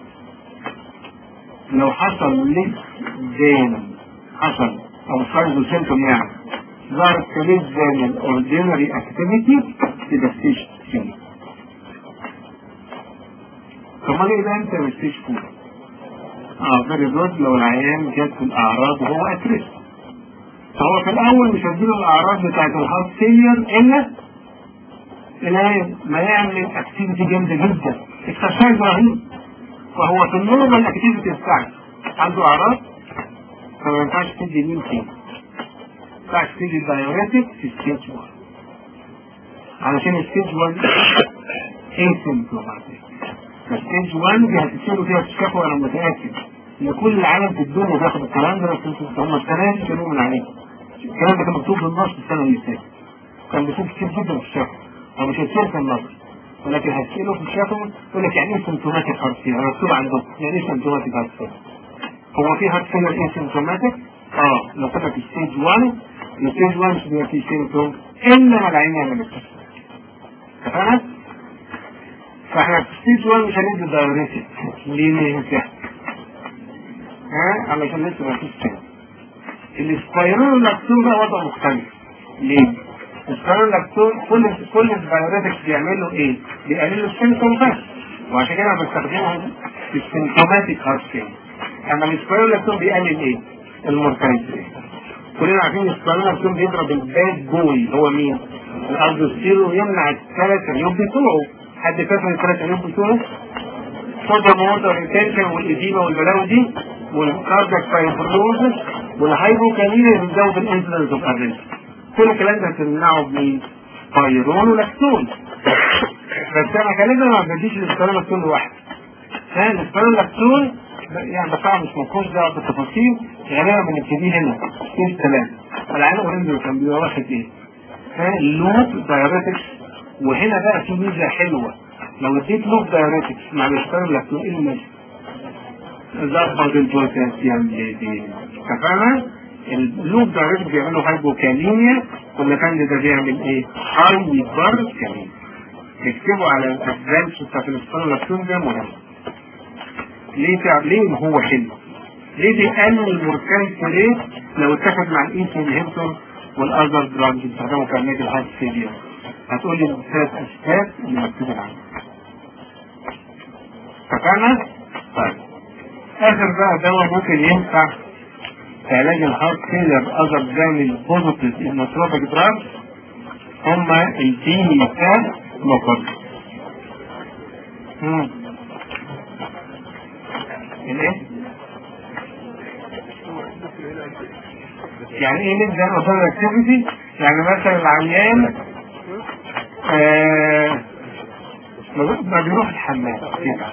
لو حصل ليس زين حصل او سايز وسيمتوم يعني ظهرت كليس زين الاوردينري اكتيفيتي يبقى ستيج 2 طب ما يبقى انت ستيج 4 اه فيري جود لو العيان جات الاعراض وهو اتريس فهو في الاول مش هديله الاعراض بتاعت الهارت فيلير الا الى ما يعمل اكتيفيتي جامده جدا اكسرسايز رهيب فهو في النورمال اكتيفيتي بتاعته عنده اعراض فما ينفعش تدي مين تاني ما ينفعش تدي دايوريتك في ستيج 1 علشان ستيج 1 اسيمتوماتيك فستيج 1 دي هتتصيروا فيها تشكوا انا متاكد ان كل العالم في الدنيا بياخد الكلام ده بس انتوا هم السنه دي كانوا من عليه الكلام ده كان مكتوب بالنص السنه اللي فاتت كان بيكون كتير جدا في الشفا او مش هيصير في النص ولكن هتسأله في الشفا يقول لك يعني ايه سيمتوماتيك هارت فيلر مكتوب عندهم يعني ايه سيمتوماتيك هارت فيلر هو في هارت فيلر ايه سيمتوماتيك؟ اه لو كنا في ستيج 1 الستيج 1 مش بيبقى فيه سيمتوم الا ما العين يعمل الكشف اتفقنا؟ فاحنا في ستيج 1 مش هندي دايوريتك ليه ليه ها علشان لسه ما فيش كده السبايرول لاكتوم ده وضع مختلف ليه؟ السبيرولاكتون كل كل البايوريتكس بيعملوا ايه؟ بيقللوا السيمتوم بس وعشان كده بستخدمهم في السيمتوماتيك هارت فيلر اما السبيرولاكتون بيقلل ايه؟ المورتاليتي كلنا عارفين السبيرولاكتون بيضرب الباد بوي هو مين؟ الالدوستيرون ويمنع الثلاث عيوب بتوعه حد فاكر الثلاث عيوب بتوعه؟ صودا موتر ريتنشن والإديمة والبلاوي دي والكاردياك فايبروزس والهايبوكاليميا اللي بتزود الانسلنس اوف ارنج كل الكلام ده هتمنعه بمين؟ بايرون ولاكتون بس انا غالبا ما بديش الاسبرانلاكتون لوحده ها الاسبرانلاكتون يعني بصراحه مش منكوش دعوه بالتفاصيل غالبا بنبتدي هنا ستيج ثلاثه العين اورنج كان بيبقى واخد ايه؟ ها اللوب دايريتكس وهنا بقى في ميزه حلوه لو اديت لوب دايريتكس مع الاسبرانلاكتون ايه الميزه؟ ظبط البوتاسيوم دي اتفقنا؟ اللوب دايركت بيعملوا هايبوكاليميا واللافند ده بيعمل ايه؟ هايبر كاليميا اكتبوا على الادفانس بتاعت الاسبرانلاكتون ده مهم ليه تعب ليه هو حلو؟ ليه بيقلل المورتاليتي ريت لو اتخذ مع الايس انهبيتور والاذر دراجز بيستخدموا كمية الهارت فيلير هتقول لي الثلاث اسباب اللي مكتوبة عنها اتفقنا؟ طيب اخر بقى دواء ممكن ينفع في علاج الهارت فيلر اذر ذان البوزيتيف انوتروبيك دراج هما الديني كان مقر الايه؟ يعني ايه نبدا نوصل اكتيفيتي؟ يعني مثلا العيان آه ما بيروح الحمام كده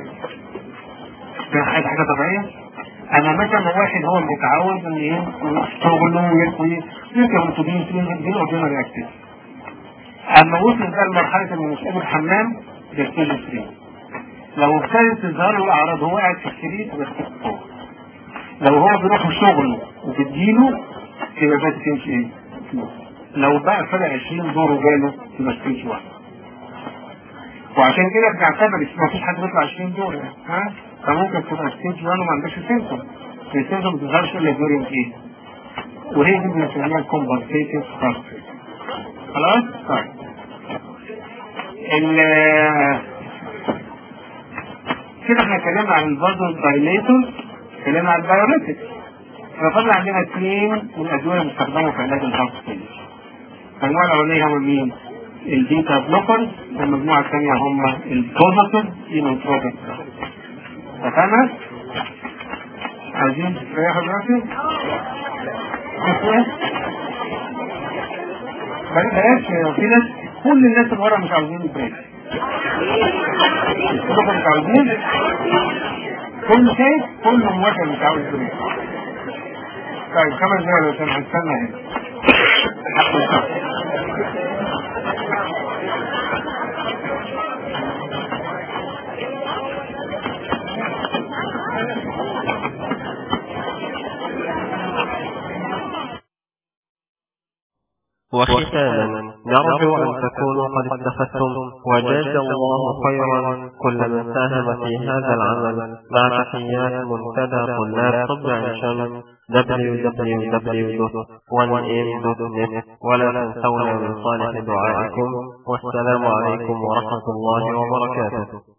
ده حاجه حاجه طبيعيه انا مثلا واحد هو متعود ان يروح شغله ويكوي يركب اتوبيس دي اوردينري اكتيف اما وصل بقى لمرحله انه مش قادر الحمام ده ستيج 3 لو ابتدت تظهر له الاعراض وهو قاعد في السرير يبقى ستيج 4 لو هو بيروح شغله وبتجيله يبقى ده ستيج ايه؟ لو بقى فرق 20 دور وجاله يبقى ستيج 1 وعشان كده بنعتبر ما فيش حد بيطلع 20 دور يعني ها فممكن تبقى ستيج 1 وما عندكش سيمتوم السيمتوم ما بتظهرش الا دورين ايه وهي دي بنسميها الكومبنسيتيف هارت خلاص طيب ال كده احنا اتكلمنا عن الفازو دايليتور اتكلمنا عن البايوريتكس ففضل عندنا اثنين من الادويه المستخدمه في علاج الهارت فيلر المجموعه الاولانيه هم مين؟ البيتا بلوكرز والمجموعه الثانيه هم البوزيتيف اينوتروبيك اتفقنا؟ عايزين تريحوا دلوقتي؟ بلاش في ناس كل الناس اللي ورا مش عاوزين البريك كلكم مش عاوزين كل شيء كله موافق مش عاوز بريك طيب خمس دقايق عشان هنستنى هنا وختاما نرجو أن تكونوا قد استفدتم وجاز الله خيرا كل من ساهم في هذا العمل مع تحيات منتدى طلاب طب عين شمس www.1m.net ولا تنسونا من صالح دعائكم والسلام عليكم ورحمة الله وبركاته